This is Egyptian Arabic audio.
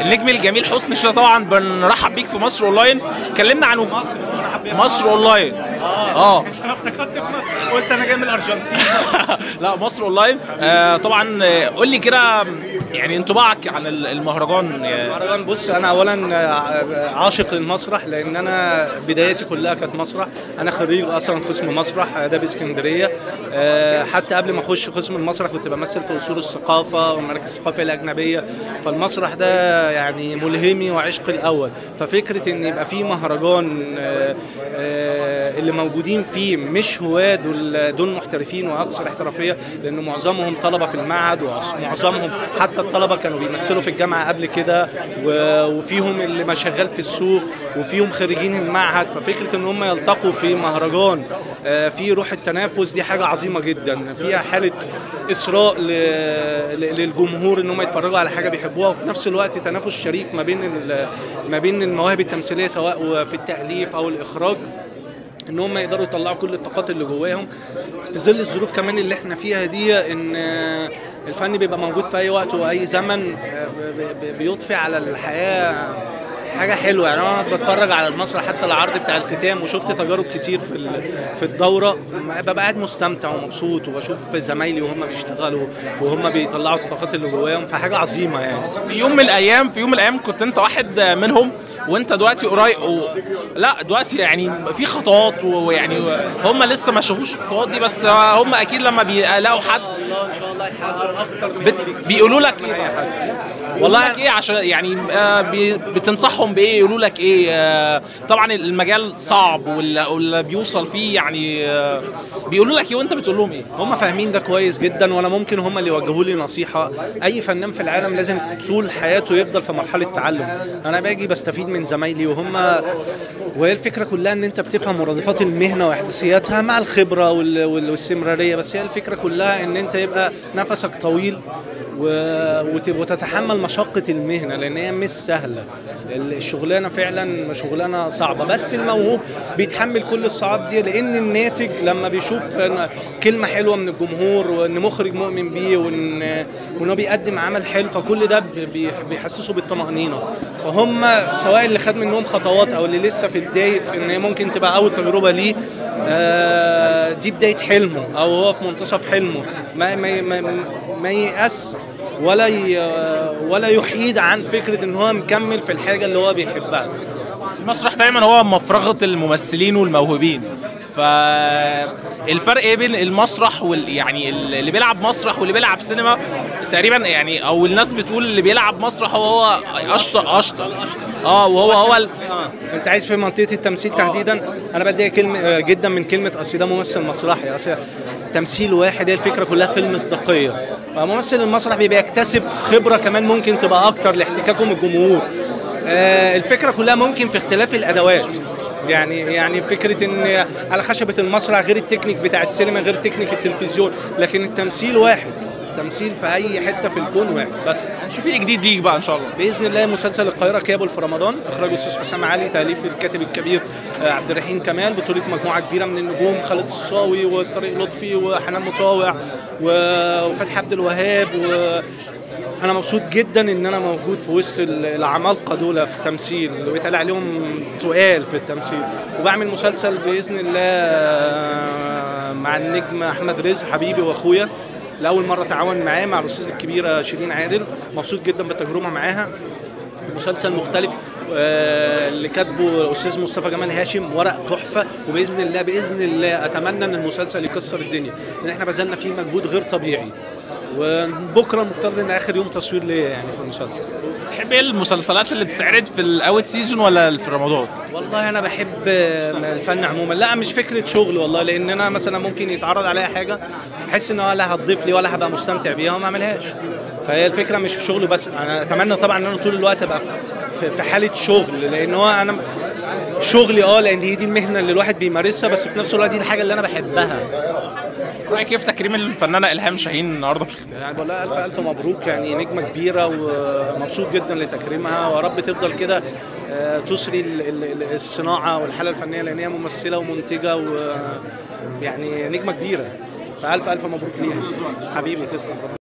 النجم الجميل حسني شتا طبعا بنرحب بيك في مصر اونلاين كلمنا عن مصر مصر اونلاين اه انا افتكرت في مصر قلت انا جاي من الارجنتين لا مصر اونلاين آه طبعا آه، قول لي كده يعني انطباعك عن ال- المهرجان آه، المهرجان بص انا اولا آه، عاشق للمسرح لان انا بدايتي كلها كانت مسرح انا خريج اصلا قسم مسرح اداب اسكندريه آه، حتى قبل ما اخش قسم المسرح كنت بمثل في اصول الثقافه والمراكز الثقافيه الاجنبيه فالمسرح ده يعني ملهمي وعشقي الاول ففكره ان يبقى في مهرجان آه، آه، اللي موجودين فيه مش هواه دول دول محترفين واكثر احترافيه لان معظمهم طلبه في المعهد ومعظمهم حتى الطلبه كانوا بيمثلوا في الجامعه قبل كده و- وفيهم اللي ما شغال في السوق وفيهم خريجين المعهد ففكره ان هم يلتقوا في مهرجان آه، في روح التنافس دي حاجه عظيمه جدا فيها حاله اثراء ل- ل- للجمهور ان هم يتفرجوا على حاجه بيحبوها وفي نفس الوقت تنافس شريف ما بين ال- ما بين المواهب التمثيليه سواء في التاليف او الاخراج ان هم يقدروا يطلعوا كل الطاقات اللي جواهم في ظل الظروف كمان اللي احنا فيها دي ان آه، الفن بيبقى موجود في اي وقت واي زمن آه، ب- ب- بيضفي على الحياه حاجه حلوه يعني انا بتفرج على المسرح حتى العرض بتاع الختام وشفت تجارب كتير في ال- في الدوره ببقى قاعد مستمتع ومبسوط وبشوف زمايلي وهم بيشتغلوا وهم بيطلعوا الطاقات اللي جواهم فحاجه عظيمه يعني في يوم من الايام في يوم من الايام كنت انت واحد منهم وانت دلوقتي قريب و... لا دلوقتي يعني في خطوات ويعني هم لسه ما شافوش الخطوات دي بس هم اكيد لما بيلاقوا حد الله ان شاء الله يحقق اكتر من بت... بيقولوا لك ايه بقى؟ والله لك ايه عشان يعني آه بي... بتنصحهم بايه يقولوا لك ايه آه طبعا المجال صعب واللي, واللي بيوصل فيه يعني آه بيقولوا لك ايه وانت بتقول لهم ايه هم فاهمين ده كويس جدا وانا ممكن هم اللي يوجهوا لي نصيحه اي فنان في العالم لازم طول حياته يفضل في مرحله تعلم انا باجي بستفيد من زمايلي وهم وهي الفكره كلها ان انت بتفهم مرادفات المهنه واحداثياتها مع الخبره وال- وال- والاستمراريه بس هي الفكره كلها ان انت يبقى نفسك طويل و- وت- وتتحمل مشقة المهنة لأن هي مش سهلة الشغلانة فعلا شغلانة صعبة بس الموهوب بيتحمل كل الصعاب دي لأن الناتج لما بيشوف إن كلمة حلوة من الجمهور وإن مخرج مؤمن بيه وإن وإن هو بيقدم عمل حلو فكل ده بي- بيحسسه بالطمأنينة فهم سواء اللي خد منهم خطوات أو اللي لسه في بداية إن هي ممكن تبقى أول تجربة ليه آه، دي بداية حلمه أو هو في منتصف حلمه ما ما ما, ما ييأس ولا ي... ولا يحيد عن فكره ان هو مكمل في الحاجه اللي هو بيحبها المسرح دايما هو مفرغة الممثلين والموهوبين فالفرق ايه بين المسرح وال يعني اللي بيلعب مسرح واللي بيلعب سينما تقريبا يعني او الناس بتقول اللي بيلعب مسرح هو هو اشطر اشطر اه وهو هو ال... آه. انت عايز في منطقه التمثيل تحديدا انا بدي كلمه آه، جدا من كلمه اصل ده ممثل مسرحي اصل تمثيل واحد هي الفكره كلها في المصداقيه فممثل المسرح بيبقى يكتسب خبره كمان ممكن تبقى اكتر لاحتكاكه من الجمهور آه، الفكره كلها ممكن في اختلاف الادوات يعني يعني فكره ان على خشبه المسرح غير التكنيك بتاع السينما غير تكنيك التلفزيون لكن التمثيل واحد تمثيل في اي حته في الكون واحد بس نشوف ايه جديد ليك بقى ان شاء الله باذن الله مسلسل القاهره كابل في رمضان اخراج الاستاذ حسام علي تاليف الكاتب الكبير آه، عبد الرحيم كمال بطوله مجموعه كبيره من النجوم خالد الصاوي وطارق لطفي وحنان مطاوع و- وفتحي عبد الوهاب و انا مبسوط جدا ان انا موجود في وسط ال- العمالقه دول في التمثيل اللي بيتقال عليهم تقال في التمثيل وبعمل مسلسل باذن الله آه، مع النجم احمد رزق حبيبي واخويا لاول مره اتعاون معاه مع الاستاذه الكبيره شيرين عادل مبسوط جدا بالتجربه معاها مسلسل مختلف آه، اللي كاتبه الاستاذ مصطفى جمال هاشم ورق تحفه وباذن الله باذن الله اتمنى ان المسلسل يكسر الدنيا لان احنا بذلنا فيه مجهود غير طبيعي وبكره المفترض ان اخر يوم تصوير ليا يعني في المسلسل تحب ايه المسلسلات اللي بتتعرض في الاوت سيزون ولا في رمضان والله انا بحب الفن عموما لا مش فكره شغل والله لان انا مثلا ممكن يتعرض عليا حاجه احس ان هو لا هتضيف لي ولا هبقى مستمتع بيها وما اعملهاش فهي الفكره مش في شغل بس انا اتمنى طبعا ان انا طول الوقت ابقى في- في حاله شغل لان هو انا شغلي اه لان هي دي المهنه اللي الواحد بيمارسها بس في نفس الوقت دي الحاجه اللي انا بحبها رايك كيف تكريم الفنانه الهام شاهين النهارده في الاختيار يعني بقول لها الف الف مبروك يعني نجمه كبيره ومبسوط جدا لتكريمها ويا رب تفضل كده آه، تسري ال- ال- ال- الصناعه والحاله الفنيه لان هي ممثله ومنتجه ويعني نجمه كبيره فالف الف مبروك ليها حبيبي تسلم ربنا